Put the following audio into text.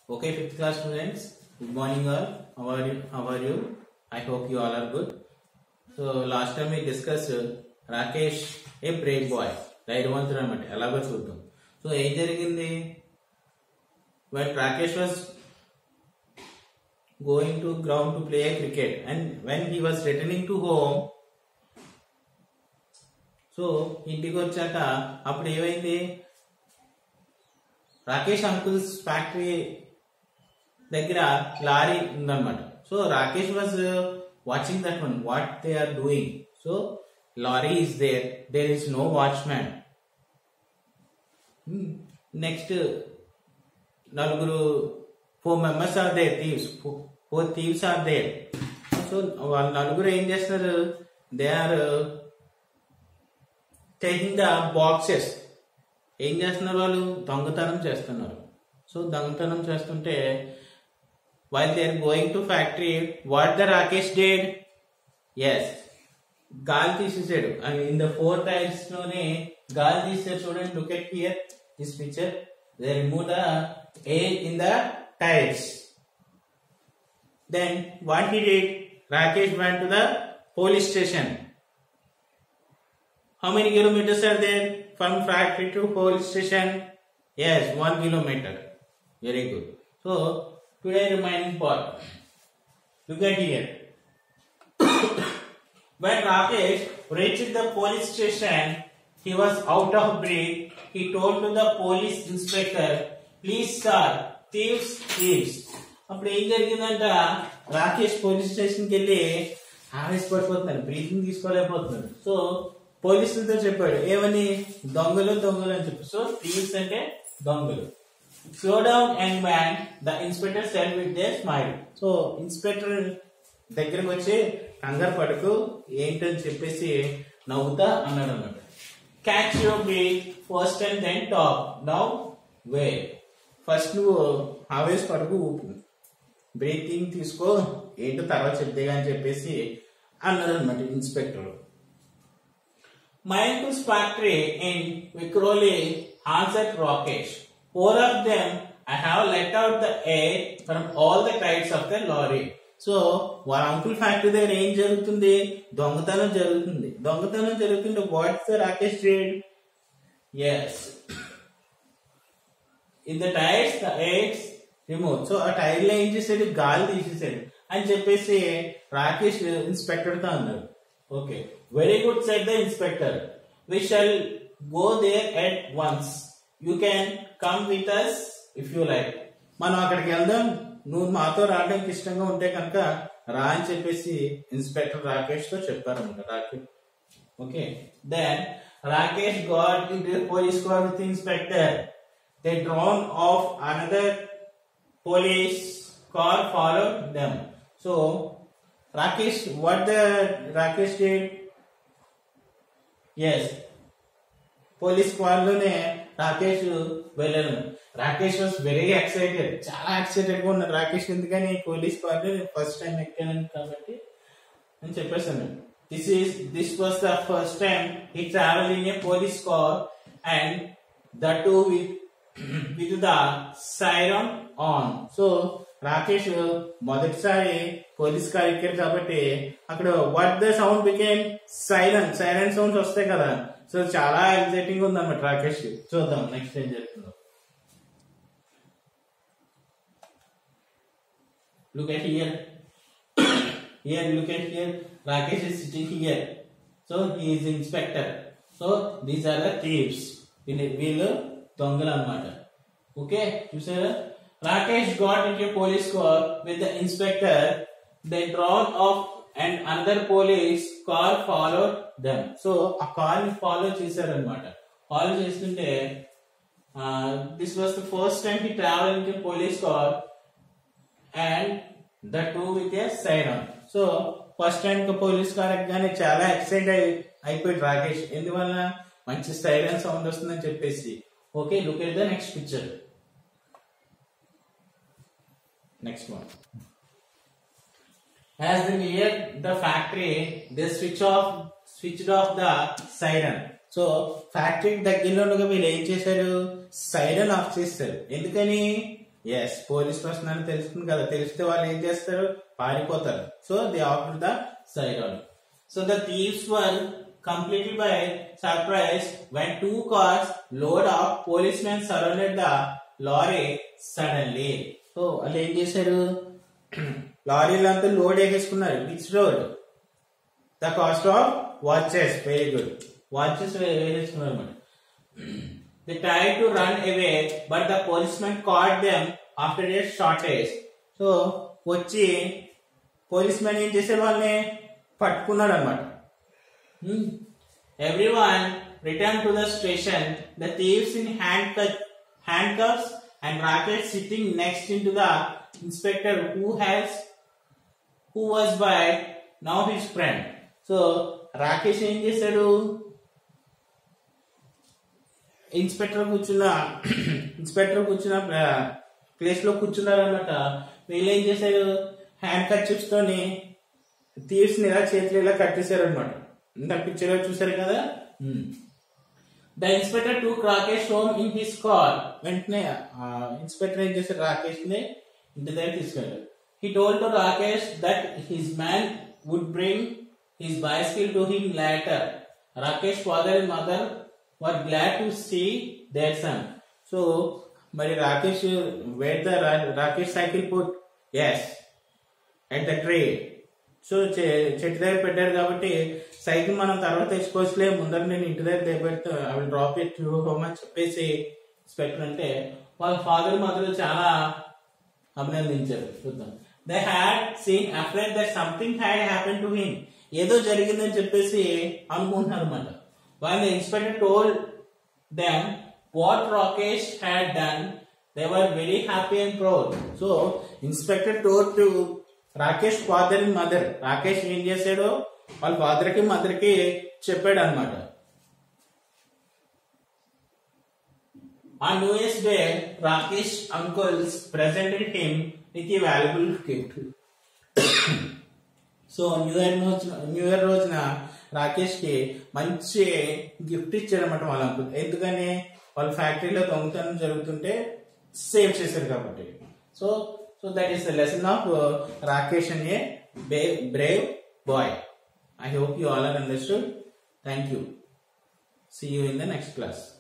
Okay, fifth class students. Good morning, all. How are you? How are you? I hope you all are good. So last time we discussed uh, Rakesh a brave boy ధైర్యవంతుడు అనమాట ఎలాగో చూద్దాం so ఏం జరిగింది but Rakesh was going to ground to play cricket and when he was returning to home so ఇంటికి వచ్చాక అప్పుడు ఏమైంది రాకేష్ అంకుల్స్ ఫ్యాక్టరీ దగ్గర లారీ ఉందన్నమాట so Rakesh was watching that one what they are doing so lorry is there there is no watchman next నలుగురు four members are there thieves four thieves are there so వాళ్ళ నలుగురు ఏం చేస్తారు they are taking the boxes ఏం చేస్తున్నారు వాళ్ళు దొంగతనం చేస్తున్నారు సో దొంగతనం చేస్తుంటే while they are going to factory what the Rakesh did is గాలి తీసేసాడు ఇన్ ద ఫోర్ టైల్స్ లోనే గాలి తీసాడు చూడండి look at here this picture they remove the air in the tyres then what he did Rakesh went to the police station How many kilometers are there from factory to police station? Yes, one kilometer. Very good. So, today remaining part. Look at here. when Rakesh reached the police station, he was out of breath. He told to the police inspector, please sir, thieves, thieves. అప్పుడు ఏం జరిగిందంట Rakesh police స్టేషన్కి వెళ్ళి ఆవేశపడిపోతున్నాడు breathing తీసుకోలేకపోతున్నాడు so పోలీసులతో చెప్పాడు ఏమని దొంగలు దొంగలు అని చెప్పి సో థీవ్స్ అంటే దొంగలు slow down young man the inspector said with the smile so inspector దగ్గరకు వచ్చి కంగారు పడకు ఏంటని చెప్పేసి నవ్వుతా అన్నాడు అన్నమాట catch your breath first and then talk now way first నువ్వు ఆవేశ పడకు ఊపు బ్రీతింగ్ తీసుకో ఏంటో తర్వాత చెప్తే అని చెప్పేసి అన్నాడు అనమాట inspector My uncle's factory in Vikroli answered Rakesh. Four of them I have let out the air from all the kites of the lorry. So వాళ్ళ అంకుల్ ఫ్యాక్టరీ దగ్గర ఏం జరుగుతుంది దొంగతనం జరుగుతుంది దొంగతనం జరుగుతుంటే what's the Rakesh trade is in the tyres the airs remove so ఆ tyre లో ఏం చేసాడు గాలి తీసేసాడు అని చెప్పేసి రాకేష్ ఇన్స్పెక్టర్ తో అన్నాడు okay very good said the inspector we shall go there at once you can come with us if you like మనం అక్కడికి వెళ్దాం నువ్వు మాతో రావడానికి ఇష్టంగా ఉంటే కనుక రా అని చెప్పేసి ఇన్స్పెక్టర్ రాకేష్ తో చెప్పారన్నమాట Rakesh okay then Rakesh got in police squad with inspector they drawn off another police car followed them. So, Rakesh, what the Rakesh did? Yes. Police squad లోనే రాకేష్ వెళ్ళాను రాకేష్ వాస్ వెరీ ఎక్సైటెడ్ చాలా ఎక్సైటెడ్ గా ఉన్నాడు రాకేష్ ఎందుకని పోలీస్ స్క్వాడ్ ఫస్ట్ టైం ఎక్కాను కాబట్టి అని చెప్పేసాను this is this was the first time he travel in a police car and the too with with the siren on so Rakesh మొదటిసారి పోలీస్ కార్ ఎక్కారు కాబట్టి అక్కడ what the sound became silent silent sounds వస్తాయి కదా so చాలా exciting ఉంది అన్నమాట రాకేష్ చూద్దాం నెక్స్ట్ ఏం జరుగుతుందో look at here here look at here rakesh is sitting here so he is inspector so these are the thieves వీళ్ళు దొంగలు అన్నమాట ఓకే చూసారా Rakesh got in police car with the inspector they drawn off and another police car follow them so ఆ car ని follow చేశారనమాట follow చేస్తుంటే this was the first time he travel in police car and the too with a siren so first time police car ఎక్కగానే చాలా excite అయి అయిపోయాడు రాకేష్ ఎందువల్ల మంచి సైరన్ సౌండ్ వస్తుందని చెప్పేసి okay look at the next picture next one As they near the factory, they switch off switched off the siren. So factory దగ్గరలో ఉండగా వీళ్ళు ఏం చేశారు సైరన్ ఆఫ్ చేస్తారు ఎందుకని ఎస్ పోలీస్ పర్సన్ అని తెలుస్తుంది కదా తెలిస్తే వాళ్ళు ఏం చేస్తారు పారిపోతారు so they offer the siren so the thieves were completely by surprise when two cars load of policemen surrounded the lorry suddenly. So వాళ్ళు ఏం చేశారు లారీలంతా లోడ్ ఎగేసుకున్నారు which road the cost of watches very good watches వేసేసుకున్నారు అనమాట they try to run away but the policemen caught them after a shortage so వచ్చి policemen ఏం చేసే వాళ్ళని పట్టుకున్నాడు అనమాట everyone returned to the station the thieves in handcuff, handcuffs and Rakesh sitting next into the inspector who has who was by now his friend so Rakesh ఏం చేశాడు inspector కూర్చున్న inspector కూర్చున్న ప్లేస్ లో కూర్చున్నారు అనమాట వీళ్ళు ఏం చేశారు హ్యాండ్ కర్చిప్స్ తోని థీవ్స్ ని ఇలా చేతులు ఇలా కట్టేశారు అనమాట ఇంత పిక్చర్ లో చూసారు కదా the inspector to Rakesh home in his car వెంటనే ఇన్స్పెక్టర్ ఏం చేశారు రాకేష్ ని ఇంటి దగ్గర తీసుకెళ్ళారు he told to Rakesh that his man would bring his bicycle to him later Rakesh father and mother were glad to see their son so మరి Rakesh where the Rakesh cycle put is at the tree so చెట్టు దగ్గర పెట్టారు కాబట్టి cycle మనం తర్వాత తెచ్చుకోవచ్చులే ముందర నేను ఇంటి దగ్గర తెపెడితే అవి డ్రాప్ ఇట్ హోమ్ అని చెప్పేసి ఇన్స్పెక్టర్ అంటే వాళ్ళ ఫాదర్ మదర్ చాలా అభినందించారు చూద్దాం they had seen afraid that something had happen to him ఏదో జరిగిందని చెప్పేసి అనుకుంటున్నారు అనమాట వాళ్ళ inspector told them what Rakesh had done they were very happy and proud so inspector told to Rakesh father and mother Rakesh ఏం చేశాడో వాళ్ళ ఫాదర్ కి మదర్ కి చెప్పాడు అనమాట On New Year's Day, Rakesh uncles presented him with a valuable gift. So new year రోజున new year రోజున రాకేష్ కి మంచి గిఫ్ట్ ఇచ్చారన్నమాట వాళ్ళ అంకుల్ ఎందుకని వాళ్ళ ఫ్యాక్టరీలో దొంగతనం జరుగుతుంటే సేవ్ చేశారు కాబట్టి so so that is the lesson of Rakesh and a brave boy I hope you all are understood thank you see you in the next class